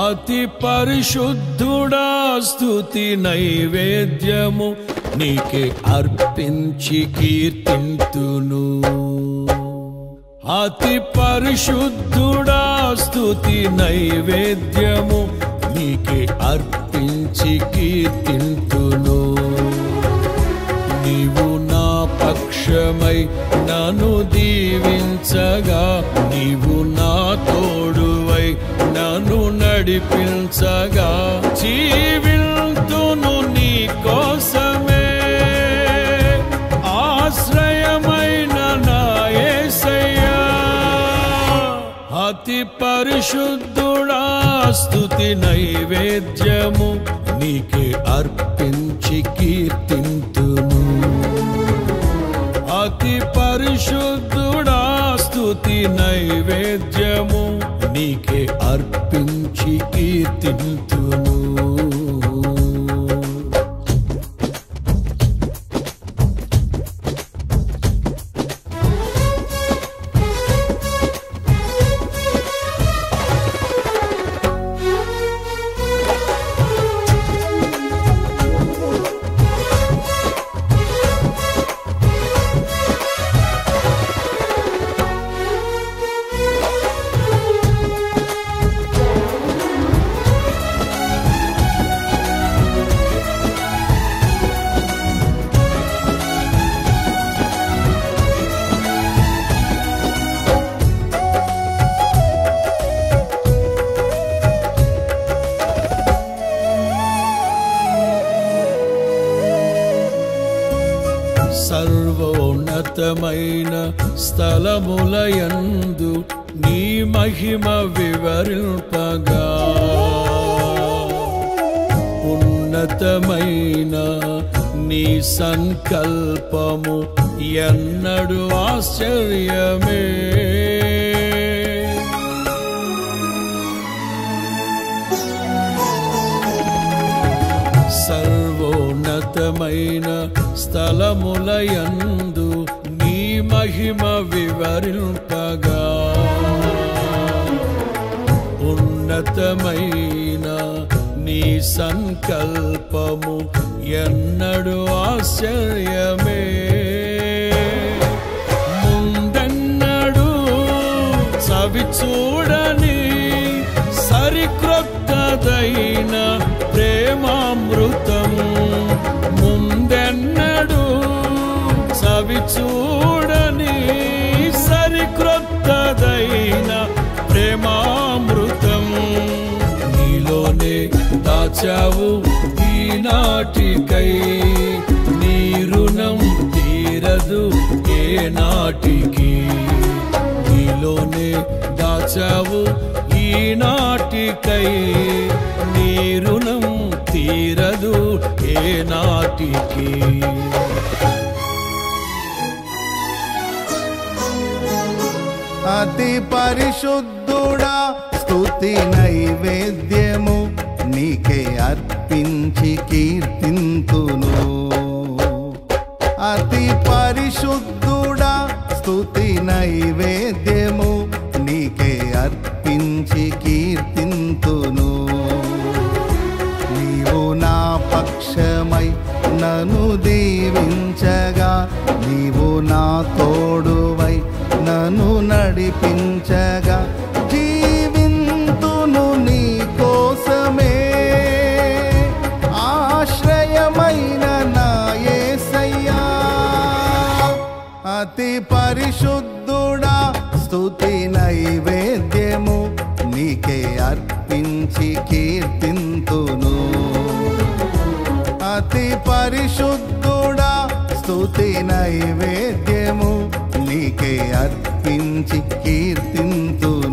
అతి పరిశుద్ధుడా స్తుతి నైవేద్యము నీకే అర్పించి కీర్తింతును అతి పరిశుద్ధుడా స్తుతి నైవేద్యము నీకే అర్పించి కీర్తింతును నీవు నా పక్షమై నన్ను దీవించగా నీవు నా తోడువై నన్ను నడిపించగా జీవిల్తును నీ కోసమే ఆశ్రయమైన నా యేసయ్యా అతి పరిశుద్ధుడా స్తుతి నైవేద్యము నీకే అర్పించి కీర్తింతును అతి పరిశుద్ధుడా స్తుతి నైవేద్యము నీకే అర్పించి కీర్తింతును సర్వోన్నతమైన స్థలములయందు నీ మహిమ వివరింపగా ఉన్నతమైన నీ సంకల్పము ఎన్నడు ఆశ్చర్యమే సర్వోన్నతమైన స్థలములయందు నీ మహిమ వివరింపగా ఉన్నతమైన నీ సంకల్పము ఎన్నడు ఆశ్చర్యమే ముందెన్నడు సవి చూడని సరిక్రొత్తదైన ప్రేమామృతం ముందెన్నడు సవి చూడని సరిక్రొత్తదైన ప్రేమామృతం నీలోనే దాచావు ఈనాటికై నీ రుణం తీరదు ఏ నాటికి నీలోనే దాచావు ఈనాటికై నీ రుణం తీరదు ఏ నాటికి అతి పరిశుద్ధుడా స్తుతి నైవేద్యము నీకే అర్పించి కీర్తింతును అతి పరిశుద్ధుడా స్తుతి నైవేద్యము నీకే అర్పించి కీర్తింతును నీవు నా పక్షమై నన్ను దీవించగా నీవు నా తోడువై నన్ను నడిపించగా జీవింతును నీ కోసమే ఆశ్రయమైన నా యేసయ్యా అతి పరిశుద్ధుడా స్తుతి నైవేద్యము నీకే అర్పించి కీర్తింతును అతి పరిశుద్ధుడా స్తుతి నైవేద్యము నీకే అర్పించి కీర్తింతును